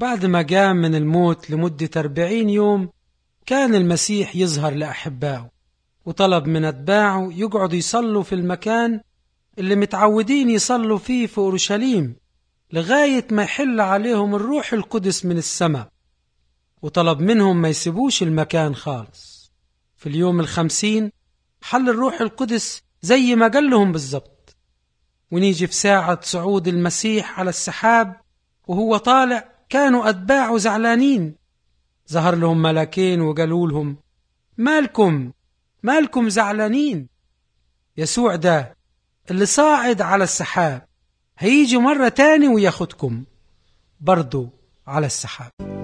وبعد ما قام من الموت لمدة أربعين يوم كان المسيح يظهر لأحبائه وطلب من أتباعه يقعدوا يصلوا في المكان اللي متعودين يصلوا فيه في أورشليم لغاية ما يحل عليهم الروح القدس من السماء وطلب منهم ما يسيبوش المكان خالص في اليوم الخمسين حل الروح القدس زي ما قال لهم بالظبط ونيجي في ساعة صعود المسيح على السحاب وهو طالع كانوا أتباعه زعلانين ظهر لهم ملاكين وقالوا لهم مالكم مالكم زعلانين يسوع ده اللي صاعد على السحاب هيجي مرة تاني وياخدكم برضو على السحاب